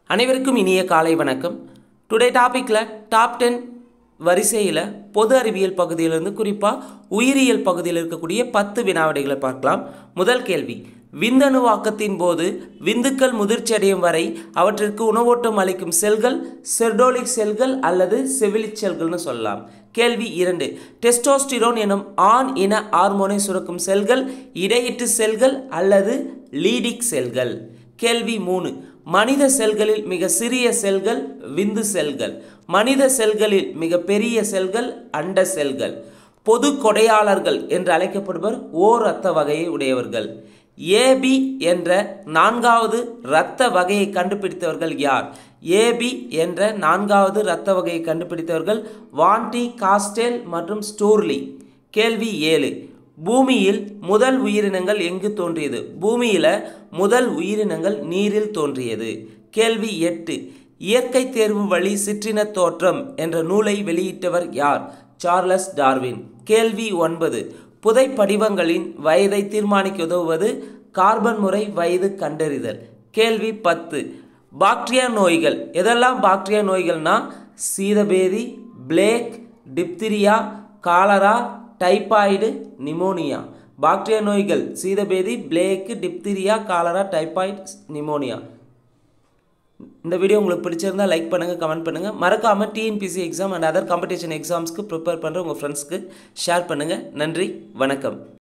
அனைவருக்கும் இனிய காலை வணக்கம் டுடே டாப்பிக்கில் டாப் டென் வரிசையில் பொது அறிவியல் பகுதியிலிருந்து குறிப்பாக உயிரியல் பகுதியில் இருக்கக்கூடிய பத்து வினாவிடைகளை பார்க்கலாம் முதல் கேள்வி விந்தணுவாக்கத்தின் போது விந்துக்கள் முதிர்ச்சி அடையும் வரை அவற்றிற்கு உணவோட்டம் அளிக்கும் செல்கள் செர்டோலிக் செல்கள் அல்லது செவிலிச் செல்கள்னு சொல்லலாம் கேள்வி இரண்டு டெஸ்டோஸ்டிரோன் எனும் ஆண் இன ஹார்மோனை சுரக்கும் செல்கள் இடையிட்டு செல்கள் அல்லது லீடிக் செல்கள் கேள்வி மூணு மனித செல்களில் மிக சிறிய செல்கள் விந்து செல்கள் மனித செல்களில் மிக பெரிய செல்கள் அண்ட செல்கள் பொது கொடையாளர்கள் என்று அழைக்கப்படுவர் ஓர் இரத்த வகையை உடையவர்கள் ஏபி என்ற நான்காவது இரத்த வகையை கண்டுபிடித்தவர்கள் யார் ஏபி என்ற நான்காவது இரத்த வகையை கண்டுபிடித்தவர்கள் வான்டி காஸ்டேல் மற்றும் ஸ்டோர்லி கேள்வி ஏழு பூமியில் முதல் உயிரினங்கள் எங்கு தோன்றியது பூமியில் முதல் உயிரினங்கள் நீரில் தோன்றியது கேள்வி எட்டு இயற்கை தேர்வு வழி சிற்றின தோற்றம் என்ற நூலை வெளியிட்டவர் யார் சார்லஸ் டார்வின் கேள்வி ஒன்பது புதை படிவங்களின் வயதை தீர்மானிக்க உதவுவது கார்பன் முறை வயது கண்டறிதல் கேள்வி பத்து பாக்டீரியா நோய்கள் எதெல்லாம் பாக்டீரியா நோய்கள்னா சீதபேதி plague diphtheria cholera typhoid pneumonia bacteria நோய்கள் சீதபேதி plague diphtheria cholera typhoid pneumonia இந்த வீடியோ உங்களுக்கு பிடிச்சிருந்தா லைக் பண்ணுங்கள் கமெண்ட் பண்ணுங்கள் மறக்காமல் TNPSC exam and other competition எக்ஸாம்ஸ்க்கு ப்ரிப்பேர் பண்ணுற உங்கள் ஃப்ரெண்ட்ஸ்க்கு ஷேர் பண்ணுங்கள் நன்றி வணக்கம்